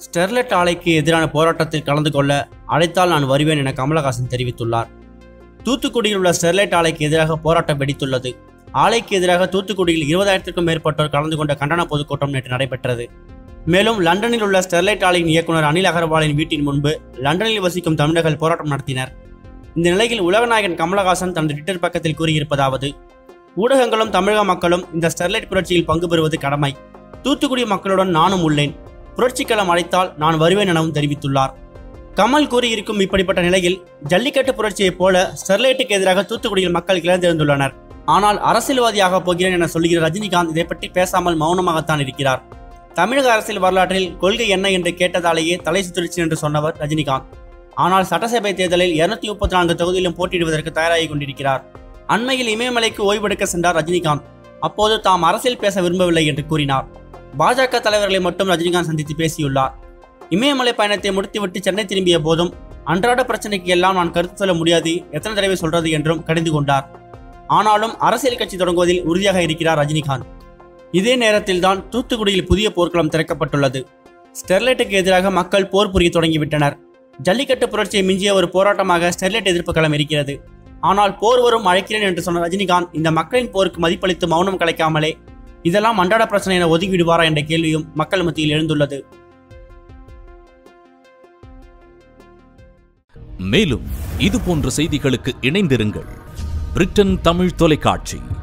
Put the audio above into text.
Sterlite ஆலைக்கு எதிரான போராட்டத்தில் கலந்து கொள்ள அழைத்தால் நான் வருவேன் என கமலஹாசன் தெரிவித்துள்ளார் தூத்துக்குடியில் உள்ள ஸ்டெர்லைட் ஆலைக்கு எதிராக போராட்டம் வெடித்துள்ளது ஆலைக்கு எதிராக தூத்துக்குடியில் இருபதாயிரத்திற்கும் மேற்பட்டோர் கலந்து கொண்ட கண்டன பொதுக்கூட்டம் நேற்று நடைபெற்றது மேலும் லண்டனில் உள்ள ஸ்டெர்லைட் ஆலையின் இயக்குனர் அனில் அகர்வாலின் வீட்டின் முன்பு லண்டனில் வசிக்கும் தமிழர்கள் போராட்டம் நடத்தினர் இந்த நிலையில் உலகநாயகன் கமலஹாசன் தனது ட்விட்டர் பக்கத்தில் கூறியிருப்பதாவது ஊடகங்களும் தமிழக மக்களும் இந்த ஸ்டெர்லைட் புரட்சியில் பங்கு பெறுவது கடமை தூத்துக்குடி மக்களுடன் நானும் உள்ளேன் புரட்சிக்களம் அழைத்தால் நான் வருவேன் எனவும் தெரிவித்துள்ளார் கமல் கூறியிருக்கும் இப்படிப்பட்ட நிலையில் ஜல்லிக்கட்டு புரட்சியைப் போல ஸ்டெர்லைட்டுக்கு எதிராக தூத்துக்குடியில் மக்கள் கிளர்ந்தெழுந்துள்ளனர் ஆனால் அரசியல்வாதியாக போகிறேன் என சொல்லுகிற ரஜினிகாந்த் இதை பற்றி பேசாமல் மௌனமாகத்தான் இருக்கிறார் தமிழக அரசியல் வரலாற்றில் கொள்கை என்ன என்று கேட்டதாலேயே தலை சுற்றிச்சு என்று சொன்னவர் ரஜினிகாந்த் ஆனால் சட்டசபை தேர்தலில் இருநூத்தி முப்பத்தி நான்கு தொகுதியிலும் போட்டியிடுவதற்கு தயாராகி கொண்டிருக்கிறார் அண்மையில் இமயமலைக்கு ஓய்வெடுக்க சென்றார் ரஜினிகாந்த் அப்போது தாம் அரசியல் பேச விரும்பவில்லை என்று கூறினார் பாஜக தலைவர்களை மட்டும் ரஜினிகாந்த் சந்தித்து பேசியுள்ளார் இமயமலை பயணத்தை முடித்துவிட்டு சென்னை திரும்பிய போதும் அன்றாட பிரச்சனைக்கு எல்லாம் நான் கருத்து சொல்ல முடியாது எத்தனை தடவை சொல்றது என்றும் கடிந்து கொண்டார் ஆனாலும் அரசியல் கட்சி தொடங்குவதில் உறுதியாக இருக்கிறார் ரஜினிகாந்த் இதே நேரத்தில்தான் தூத்துக்குடியில் புதிய போர்க்களம் திறக்கப்பட்டுள்ளது ஸ்டெர்லைட்டுக்கு எதிராக மக்கள் போர் புரிய தொடங்கிவிட்டனர் ஜல்லிக்கட்டு புரட்சியை மிஞ்சிய ஒரு போராட்டமாக ஸ்டெர்லைட் எதிர்ப்பு களம் இருக்கிறது ஆனால் போர் வரும் அழைக்கிறேன் என்று சொன்ன ரஜினிகாந்த் இந்த மக்களின் போருக்கு மதிப்பளித்து மௌனம் கலைக்காமலே இதெல்லாம் அன்றாட பிரச்சனை என ஒதுக்கி விடுவாரா என்ற கேள்வியும் மக்கள் மத்தியில் எழுந்துள்ளது மேலும் இது போன்ற செய்திகளுக்கு இணைந்திருங்கள் பிரிட்டன் தமிழ் தொலைக்காட்சி